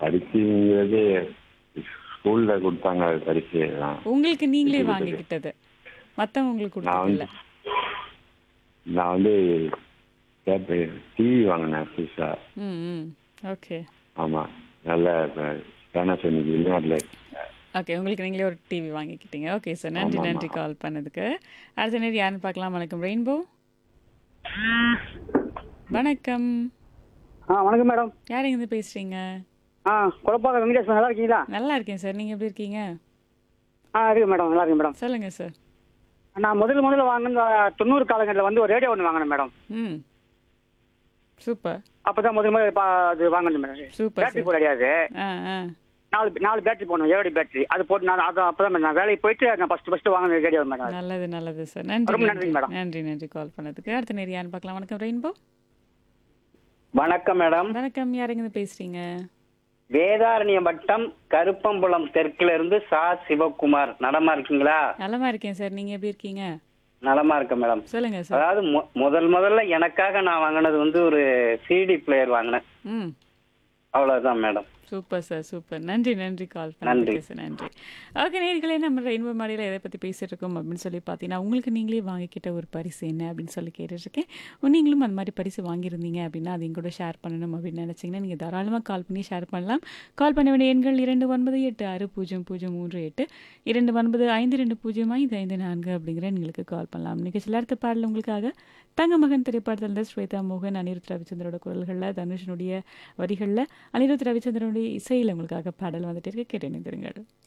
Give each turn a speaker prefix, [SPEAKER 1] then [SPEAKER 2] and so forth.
[SPEAKER 1] பரிசுங்கிறது ஸ்கூல்ல கொடுத்தாங்க அது பரிசு தான்
[SPEAKER 2] உங்களுக்கு நீங்களே
[SPEAKER 1] கொடுத்தது.
[SPEAKER 2] வாங்கிக்கிட்டது மத்தவங்க உங்களுக்கு
[SPEAKER 1] நான்
[SPEAKER 2] கொடுத்தது
[SPEAKER 1] வந்து
[SPEAKER 2] இல்ல
[SPEAKER 1] நான் வந்து டிவி வாங்கினேன் புதுசா
[SPEAKER 2] ம் ம் ஓகே
[SPEAKER 1] ஆமா நல்ல பேனாசோனிக் வெளிநாட்டில்
[SPEAKER 2] ஓகே உங்களுக்கு நீங்களே ஒரு டிவி வாங்கிக்கிட்டீங்க ஓகே சார் நன்றி
[SPEAKER 1] ஆமா, ஆமா.
[SPEAKER 2] நன்றி கால் பண்ணதுக்கு அடுத்த நேரம் யாருன்னு பார்க்கலாம் வணக்கம் ரெயின்போ வணக்கம்
[SPEAKER 3] ஆ வணக்கம் மேடம்
[SPEAKER 2] யார் இருந்து பேசுறீங்க
[SPEAKER 3] ஆ குழப்பாக வெங்கடேஷ் நல்லா இருக்கீங்களா
[SPEAKER 2] நல்லா இருக்கேன் சார் நீங்க எப்படி இருக்கீங்க
[SPEAKER 3] ஆ இருக்கு மேடம் நல்லா இருக்கு மேடம்
[SPEAKER 2] சொல்லுங்க சார்
[SPEAKER 3] நான் முதல் முதல்ல வாங்கின தொண்ணூறு காலங்களில் வந்து ஒரு ரேடியோ ஒன்று வாங்கினேன் மேடம்
[SPEAKER 2] ம் சூப்பர்
[SPEAKER 3] அப்போ தான் முதல் முதல்ல பா- அது வாங்கினேன் மேடம்
[SPEAKER 2] சூப்பர்
[SPEAKER 3] பேட்டரி
[SPEAKER 2] சார்
[SPEAKER 3] போட கிடையாது
[SPEAKER 2] ஆ ஆ
[SPEAKER 3] நாலு நாலு பேட்டரி போடணும் ஏழு பேட்டரி அது போட்டு நான் அது அப்போ தான் நான் வேலைக்கு போயிட்டு நான் ஃபஸ்ட்டு ஃபஸ்ட்டு வாங்கின ரேடியோ மேடம்
[SPEAKER 2] நல்லது நல்லது சார் நன்றி
[SPEAKER 3] ரொம்ப
[SPEAKER 2] நன்றி
[SPEAKER 3] நன்றிங்க மேடம்.
[SPEAKER 2] நன்றி நன்றி கால் பண்ணதுக்கு அடுத்த நேரம் யாருன்னு பார்க்கலாம் வணக்கம் ரெயின்போ
[SPEAKER 4] வணக்கம் மேடம்
[SPEAKER 2] வணக்கம் யார் இருந்து பேசுறீங்க
[SPEAKER 4] வேதாரண்ய வட்டம் கருப்பம்புலம் தெற்குல இருந்து சா சிவகுமார் நலமா இருக்கீங்களா
[SPEAKER 2] நலமா இருக்கேன் சார் நீங்க எப்படி இருக்கீங்க
[SPEAKER 4] நலமா இருக்கேன் மேடம்
[SPEAKER 2] சொல்லுங்க சார்
[SPEAKER 4] அதாவது மு- முதல் முதல்ல எனக்காக நான் வாங்கினது வந்து ஒரு சிடி பிளேயர் வாங்கினேன்
[SPEAKER 2] ம்
[SPEAKER 4] அவ்வளவுதான் மேடம்
[SPEAKER 2] சூப்பர் சார் சூப்பர் நன்றி நன்றி கால்
[SPEAKER 4] நன்றி.
[SPEAKER 2] பண்ணதுக்கு சார் நன்றி ஓகே நேர்களே நம்ம ரெயின்போ மாடியில் எதை பற்றி பேசிட்டு இருக்கோம் அப்படின்னு சொல்லி பார்த்தீங்கன்னா உங்களுக்கு நீங்களே வாங்கிக்கிட்ட ஒரு பரிசு என்ன அப்படின்னு சொல்லி கேட்டுட்ருக்கேன் நீங்களும் அந்த மாதிரி பரிசு வாங்கியிருந்தீங்க அப்படின்னா அதையும் கூட ஷேர் பண்ணணும் அப்படின்னு நினச்சிங்கன்னா நீங்கள் தாராளமாக கால் பண்ணி ஷேர் பண்ணலாம் கால் பண்ண வேண்டிய எண்கள் இரண்டு ஒன்பது எட்டு ஆறு பூஜ்ஜியம் பூஜ்ஜியம் மூன்று எட்டு இரண்டு ஒன்பது ஐந்து ரெண்டு பூஜ்ஜியம் ஐந்து ஐந்து நான்கு அப்படிங்கிற எங்களுக்கு கால் பண்ணலாம் நிகழ்ச்சியில் அடுத்த பாடல் உங்களுக்காக தங்க மகன் திரைப்படத்தில் இருந்து ஸ்வேதா மோகன் அனிருத் ரவிச்சந்திரோட குரல்களில் தனுஷனுடைய வரிகளில் அனிருத் ரவிச்சந்திரனுடைய இசையில் உங்களுக்காக பாடல் வந்துட்டு இருக்கு கேட்டு இணைந்திருங்கள்